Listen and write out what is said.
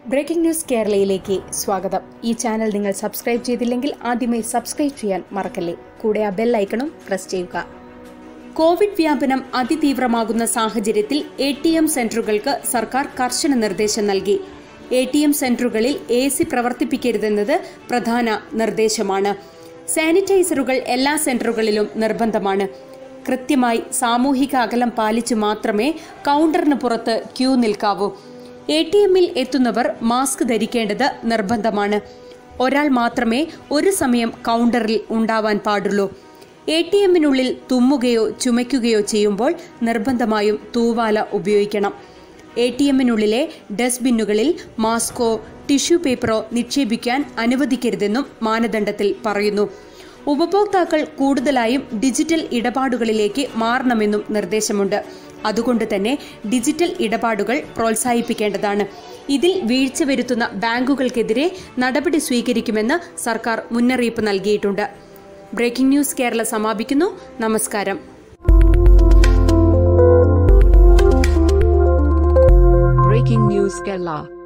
breaking news കേരളയിലേക്ക് സ്വാഗതം ഈ channel നിങ്ങൾ സബ്സ്ക്രൈബ് ചെയ്തില്ലെങ്കിൽ ആദ്യമേ സബ്സ്ക്രൈബ് ചെയ്യാൻ മറക്കല്ലേ കൂടെ ആ ബെൽ ഐക്കണും പ്രസ് ചെയ്യുക കോവിഡ് വ്യാപനം അതിതീവ്രമാകുന്ന സാഹചര്യത്തിൽ എ ടി എം സെന്ററുകൾക്ക് സർക്കാർ കർശന നിർദ്ദേശം നൽകി എ ടി എം സെന്ററുകളിൽ എ സി പ്രവർത്തിപ്പിക്കരുതെന്നത് പ്രധാന നിർദ്ദേശമാണ് സാനിറ്റൈസറുകൾ എല്ലാ സെന്ററുകളിലും നിർബന്ധമാണ് കൃത്യമായി സാമൂഹിക അകലം പാലിച്ചു മാത്രമേ കൗണ്ടറിന് പുറത്ത് ക്യൂ നിൽക്കാവൂ എ ടി എമ്മിൽ എത്തുന്നവർ മാസ്ക് ധരിക്കേണ്ടത് നിർബന്ധമാണ് ഒരാൾ മാത്രമേ ഒരു സമയം കൗണ്ടറിൽ ഉണ്ടാവാൻ പാടുള്ളൂ എ ടി എമ്മിനുള്ളിൽ തുമ്മുകയോ ചുമയ്ക്കുകയോ ചെയ്യുമ്പോൾ നിർബന്ധമായും തൂവാല ഉപയോഗിക്കണം എ ടി എമ്മിനുള്ളിലെ ഡസ്റ്റ്ബിന്നുകളിൽ മാസ്കോ ടിഷ്യൂ പേപ്പറോ നിക്ഷേപിക്കാൻ അനുവദിക്കരുതെന്നും മാനദണ്ഡത്തിൽ പറയുന്നു ഉപഭോക്താക്കൾ കൂടുതലായും ഡിജിറ്റൽ ഇടപാടുകളിലേക്ക് മാറണമെന്നും നിർദ്ദേശമുണ്ട് അതുകൊണ്ട് തന്നെ ഡിജിറ്റൽ ഇടപാടുകൾ പ്രോത്സാഹിപ്പിക്കേണ്ടതാണ് ഇതിൽ വീഴ്ച വരുത്തുന്ന ബാങ്കുകൾക്കെതിരെ നടപടി സ്വീകരിക്കുമെന്ന് സർക്കാർ മുന്നറിയിപ്പ് നൽകിയിട്ടുണ്ട് ബ്രേക്കിംഗ് ന്യൂസ് കേരള സമാപിക്കുന്നു നമസ്കാരം Breaking News Kerala